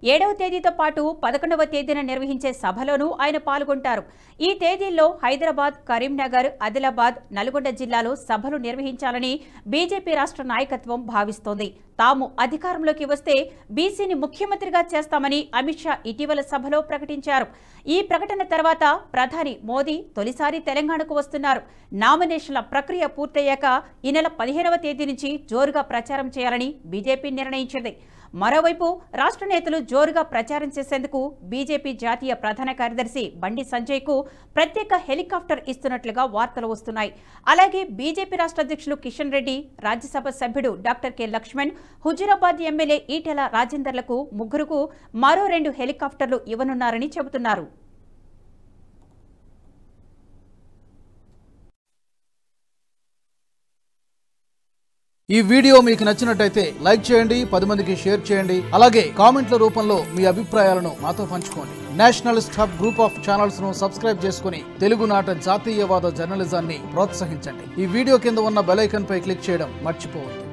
ఏడవ తేదీతో పాటు పదకొండవ తేదీన నిర్వహించే సభలోనూ ఆయన పాల్గొంటారు ఈ తేదీల్లో హైదరాబాద్ కరీంనగర్ ఆదిలాబాద్ నల్గొండ జిల్లాలో సభలు నిర్వహించాలని బీజేపీ రాష్ట్ర నాయకత్వం భావిస్తోంది తాము అధికారంలోకి వస్తే బీసీని ముఖ్యమంత్రిగా చేస్తామని అమిత్ షా ఇటీవల సభలో ప్రకటించారు ఈ ప్రకటన తర్వాత ప్రధాని మోదీ తొలిసారి తెలంగాణకు వస్తున్నారు నామినేషన్ల ప్రక్రియ పూర్తయ్యాక ఈ నెల పదిహేనవ తేదీ నుంచి జోరుగా ప్రచారం చేయాలని బీజేపీ నిర్ణయించింది మరోవైపు రాష్ట్ర నేతలు జోరుగా ప్రచారం చేసేందుకు బీజేపీ జాతీయ ప్రధాన కార్యదర్శి బండి సంజయ్ కు ప్రత్యేక హెలికాప్టర్ ఇస్తున్నట్లుగా వార్తలు వస్తున్నాయి అలాగే బీజేపీ రాష్ట్ర అధ్యక్షులు కిషన్ రెడ్డి రాజ్యసభ సభ్యుడు doctor K Laxman Huzurabad MLA Etela రాజేందర్లకు ముగ్గురుకు మరో రెండు హెలికాప్టర్లు ఇవ్వనున్నారని చెబుతున్నారు ఈ వీడియో మీకు నచ్చినట్టయితే లైక్ చేయండి పది మందికి షేర్ చేయండి అలాగే కామెంట్ల రూపంలో మీ అభిప్రాయాలను మాతో పంచుకోండి nationalist hub group of channels ను సబ్స్క్రైబ్ చేసుకుని తెలుగునాట జాతీయవాద జర్నలిజాన్ని ప్రోత్సహించండి ఈ వీడియో కింద ఉన్న బెల్ ఐకాన్ పై క్లిక్ చేయడం మర్చిపోవద్దు